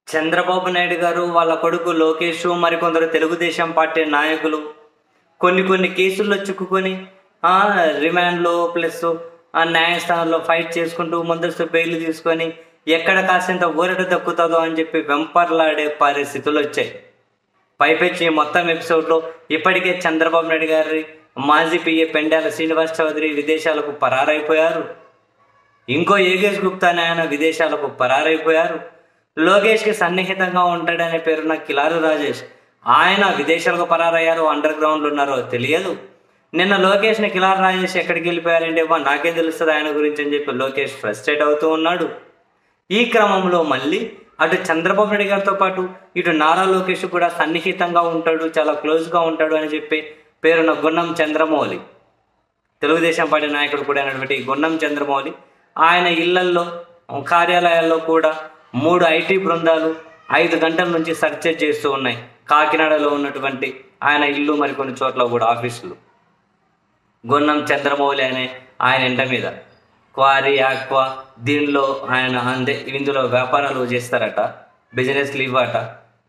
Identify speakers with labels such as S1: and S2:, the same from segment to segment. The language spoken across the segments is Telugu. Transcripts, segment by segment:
S1: చంద్రబాబు నాయుడు గారు వాళ్ళ కొడుకు లోకేష్ మరికొందరు తెలుగుదేశం పార్టీ నాయకులు కొన్ని కొన్ని కేసుల్లో చిక్కుకొని ఆ, రిమాండ్లో ప్లస్ ఆ న్యాయస్థానంలో ఫైట్ చేసుకుంటూ ముందస్తు బెయిల్ తీసుకొని ఎక్కడ కాసింత ఊరట దక్కుతుందో అని చెప్పి వెంపర్లాడే పరిస్థితులు వచ్చాయి పైపెచ్చి ఈ మొత్తం ఎపిసోడ్లో ఇప్పటికే చంద్రబాబు నాయుడు గారి మాజీ పిఏ పెండాల శ్రీనివాస్ చౌదరి విదేశాలకు పరారైపోయారు ఇంకో యోగేష్ గుప్తా అనే ఆయన విదేశాలకు పరారైపోయారు లోకేష్కి సన్నిహితంగా ఉంటాడనే పేరున్న కిలారు రాజేష్ ఆయన విదేశాలకు పరారయ్యారు అండర్ గ్రౌండ్లో ఉన్నారో తెలియదు నిన్న లోకేష్ని కిలారు రాజేష్ ఎక్కడికి వెళ్ళిపోయారంటే "అబ్బా, నాకే తెలుస్తుంది ఆయన గురించి అని చెప్పి లోకేష్ ఫ్రస్ట్రేట్ అవుతూ ఉన్నాడు ఈ క్రమంలో మళ్ళీ అటు చంద్రబాబు నాయుడు గారితో పాటు ఇటు నారా లోకేష్ కూడా సన్నిహితంగా ఉంటాడు చాలా క్లోజ్గా ఉంటాడు అని చెప్పి పేరున్న గున్నం చంద్రమౌళి తెలుగుదేశం పార్టీ నాయకుడు కూడా అయినటువంటి గున్నం చంద్రమౌళి ఆయన ఇళ్లల్లో కార్యాలయాల్లో కూడా మూడు ఐటీ బృందాలు ఐదు గంటల నుంచి సెర్చ్ చేస్తూ ఉన్నాయి కాకినాడలో ఉన్నటువంటి ఆయన ఇల్లు మరికొన్ని చోట్ల కూడా ఆఫీసులు గున్నం చంద్రమౌళి అనే ఆయన ఇంట మీద క్వారీ ఆక్వా దీనిలో ఆయన అందే ఇందులో వ్యాపారాలు చేస్తారట బిజినెస్లు ఇవ్వట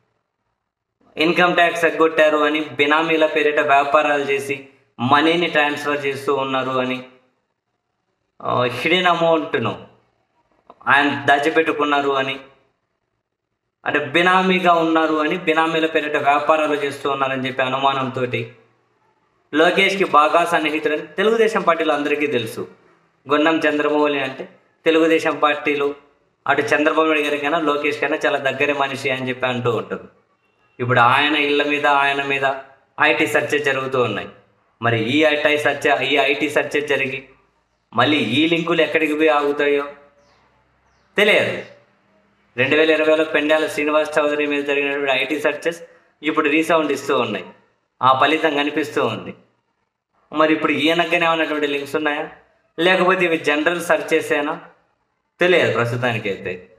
S1: ఇన్కమ్ ట్యాక్స్ ఎగ్గొట్టారు అని బినామీల పేరిట వ్యాపారాలు చేసి మనీని ట్రాన్స్ఫర్ చేస్తూ ఉన్నారు అని హిడెన్ అమౌంట్ను ఆయన దాచిపెట్టుకున్నారు అని అంటే బినామీగా ఉన్నారు అని బినామీల పేరిట వ్యాపారాలు చేస్తూ ఉన్నారని చెప్పి అనుమానంతో లోకేష్కి బాగా సన్నిహితుడని తెలుగుదేశం పార్టీలో అందరికీ తెలుసు గున్నం చంద్రమౌళి అంటే తెలుగుదేశం పార్టీలో అటు చంద్రబాబు నాయుడు గారి కన్నా లోకేష్ కన్నా చాలా దగ్గర మనిషి అని చెప్పి అంటూ ఉంటారు ఇప్పుడు ఆయన ఇళ్ళ మీద ఆయన మీద ఐటీ సెర్చ్ జరుగుతూ ఉన్నాయి మరి ఈ ఐటీ సెర్చ్ ఈ ఐటీ సెర్చ్ జరిగి మళ్ళీ ఈ లింకులు ఎక్కడికి పోయి ఆగుతాయో తెలియదు రెండు వేల ఇరవైలో పెండాల శ్రీనివాస్ చౌదరి మీద జరిగినటువంటి ఐటీ సెర్చెస్ ఇప్పుడు రీసౌండ్ ఇస్తూ ఉన్నాయి ఆ ఫలితం కనిపిస్తూ ఉంది మరి ఇప్పుడు ఈయనకనే ఉన్నటువంటి లింక్స్ ఉన్నాయా లేకపోతే ఇవి జనరల్ సెర్చెసేనా తెలియదు ప్రస్తుతానికైతే